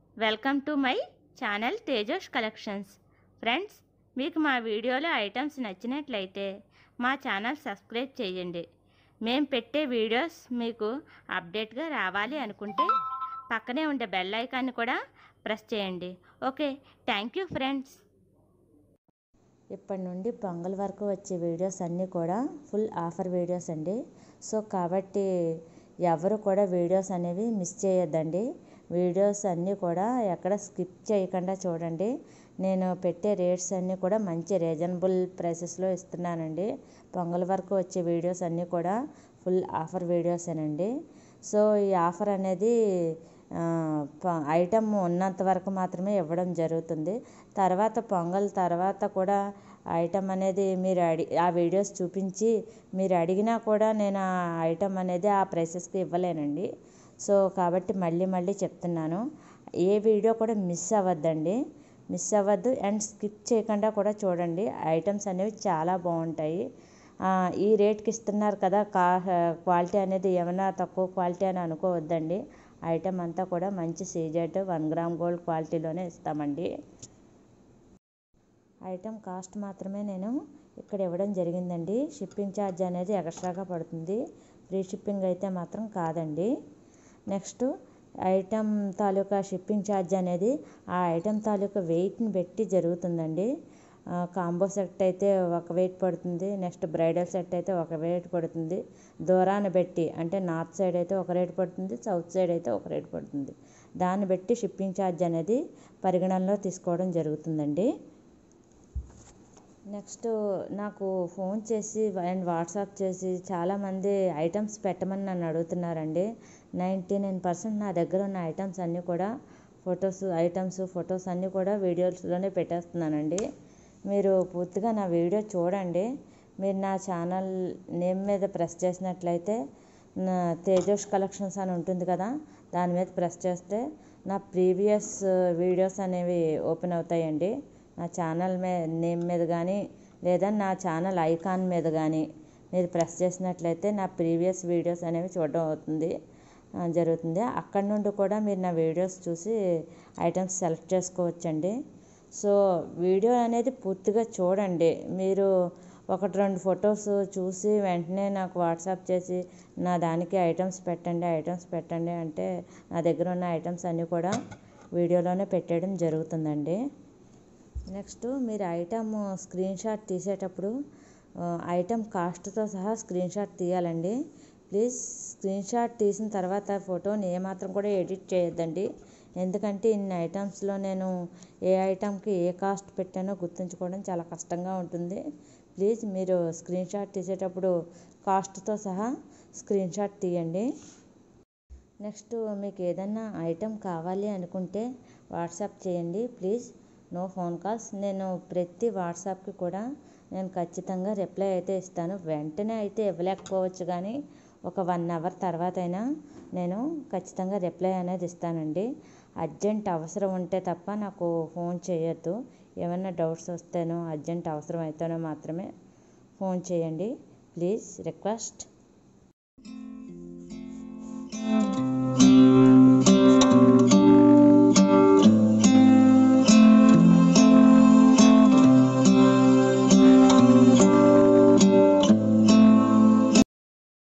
welcome to my channel Tejosh collections friends మీకు మా వీడియోలో ఐటమ్స్ నచ్చినట్లయితే మా ఛానల్ సబ్స్క్రైబ్ చేయండి మేము పెట్టే వీడియోస్ మీకు అప్డేట్గా రావాలి అనుకుంటే పక్కనే ఉండే బెల్ ఐకాన్ని కూడా ప్రెస్ చేయండి ఓకే థ్యాంక్ యూ ఫ్రెండ్స్ ఇప్పటి నుండి పొంగల్ వరకు వచ్చే వీడియోస్ అన్నీ కూడా ఫుల్ ఆఫర్ వీడియోస్ అండి సో కాబట్టి ఎవరు కూడా వీడియోస్ అనేవి మిస్ చేయొద్దండి వీడియోస్ అన్నీ కూడా ఎక్కడ స్కిప్ చేయకుండా చూడండి నేను పెట్టే రేట్స్ అన్నీ కూడా మంచి రీజనబుల్ ప్రైసెస్లో ఇస్తున్నానండి పొంగల్ వరకు వచ్చే వీడియోస్ అన్నీ కూడా ఫుల్ ఆఫర్ వీడియోసేనండి సో ఈ ఆఫర్ అనేది ఐటమ్ ఉన్నంత వరకు మాత్రమే ఇవ్వడం జరుగుతుంది తర్వాత పొంగల్ తర్వాత కూడా ఐటమ్ అనేది మీరు అడి ఆ వీడియోస్ చూపించి మీరు అడిగినా కూడా నేను ఆ ఐటమ్ అనేది ఆ ప్రైసెస్కి ఇవ్వలేనండి సో కాబట్టి మళ్ళీ మళ్ళీ చెప్తున్నాను ఏ వీడియో కూడా మిస్ అవ్వద్దండి మిస్ అవ్వద్దు అండ్ స్కిప్ చేయకుండా కూడా చూడండి ఐటమ్స్ అనేవి చాలా బాగుంటాయి ఈ రేట్కి ఇస్తున్నారు కదా కా క్వాలిటీ అనేది ఏమైనా తక్కువ క్వాలిటీ అని అనుకోవద్దండి ఐటమ్ అంతా కూడా మంచి సీజెడ్ వన్ గ్రామ్ గోల్డ్ క్వాలిటీలోనే ఇస్తామండి ఐటమ్ కాస్ట్ మాత్రమే నేను ఇక్కడ ఇవ్వడం జరిగిందండి షిప్పింగ్ ఛార్జ్ అనేది ఎక్స్ట్రాగా పడుతుంది ఫ్రీ షిప్పింగ్ అయితే మాత్రం కాదండి నెక్స్ట్ ఐటమ్ తాలూకా షిప్పింగ్ ఛార్జ్ అనేది ఆ ఐటమ్ తాలూకా వెయిట్ని బట్టి జరుగుతుందండి కాంబో సెట్ అయితే ఒక వెయిట్ పడుతుంది నెక్స్ట్ బ్రైడల్ సెట్ అయితే ఒక వెయిట్ పడుతుంది దూరాన్ని బట్టి అంటే నార్త్ సైడ్ అయితే ఒక రేట్ పడుతుంది సౌత్ సైడ్ అయితే ఒక రేట్ పడుతుంది దాన్ని బట్టి షిప్పింగ్ ఛార్జ్ అనేది పరిగణనలో తీసుకోవడం జరుగుతుందండి నెక్స్ట్ నాకు ఫోన్ చేసి అండ్ వాట్సాప్ చేసి చాలామంది ఐటమ్స్ పెట్టమని నన్ను అడుగుతున్నారండి నైంటీ నైన్ పర్సెంట్ నా దగ్గర ఉన్న ఐటమ్స్ అన్నీ కూడా ఫొటోస్ ఐటమ్స్ ఫొటోస్ అన్నీ కూడా వీడియోస్లోనే పెట్టేస్తున్నానండి మీరు పూర్తిగా నా వీడియో చూడండి మీరు నా ఛానల్ నేమ్ మీద ప్రెస్ చేసినట్లయితే నా తేజోష్ కలెక్షన్స్ అని ఉంటుంది కదా దాని మీద ప్రెస్ చేస్తే నా ప్రీవియస్ వీడియోస్ అనేవి ఓపెన్ అవుతాయండి నా ఛానల్ మే నేమ్ మీద కానీ లేదా నా ఛానల్ ఐకాన్ మీద కానీ మీరు ప్రెస్ చేసినట్లయితే నా ప్రీవియస్ వీడియోస్ అనేవి చూడడం అవుతుంది జరుగుతుంది అక్కడ నుండి కూడా మీరు నా వీడియోస్ చూసి ఐటమ్స్ సెలెక్ట్ చేసుకోవచ్చండి సో వీడియో అనేది పూర్తిగా చూడండి మీరు ఒకటి రెండు ఫొటోస్ చూసి వెంటనే నాకు వాట్సాప్ చేసి నా దానికి ఐటమ్స్ పెట్టండి ఐటమ్స్ పెట్టండి అంటే నా దగ్గర ఉన్న ఐటమ్స్ అన్నీ కూడా వీడియోలోనే పెట్టడం జరుగుతుందండి నెక్స్ట్ మీరు ఐటమ్ స్క్రీన్ షాట్ తీసేటప్పుడు ఐటమ్ కాస్ట్తో సహా స్క్రీన్ షాట్ తీయాలండి ప్లీజ్ స్క్రీన్ షాట్ తీసిన తర్వాత ఫోటోని ఏమాత్రం కూడా ఎడిట్ చేయొద్దండి ఎందుకంటే ఇన్ని ఐటమ్స్లో నేను ఏ ఐటమ్కి ఏ కాస్ట్ పెట్టానో గుర్తుంచుకోవడం చాలా కష్టంగా ఉంటుంది ప్లీజ్ మీరు స్క్రీన్ షాట్ తీసేటప్పుడు కాస్ట్తో సహా స్క్రీన్ షాట్ తీయండి నెక్స్ట్ మీకు ఏదైనా ఐటెం కావాలి అనుకుంటే వాట్సాప్ చేయండి ప్లీజ్ నో ఫోన్ కాల్స్ నేను ప్రతి వాట్సాప్కి కూడా నేను ఖచ్చితంగా రిప్లై అయితే ఇస్తాను వెంటనే అయితే ఇవ్వలేకపోవచ్చు కానీ ఒక వన్ అవర్ తర్వాత అయినా నేను ఖచ్చితంగా రిప్లై అనేది ఇస్తానండి అర్జెంట్ అవసరం ఉంటే తప్ప నాకు ఫోన్ చేయొద్దు ఏమైనా డౌట్స్ వస్తేనో అర్జెంట్ అవసరం అయితేనో మాత్రమే ఫోన్ చేయండి ప్లీజ్ రిక్వెస్ట్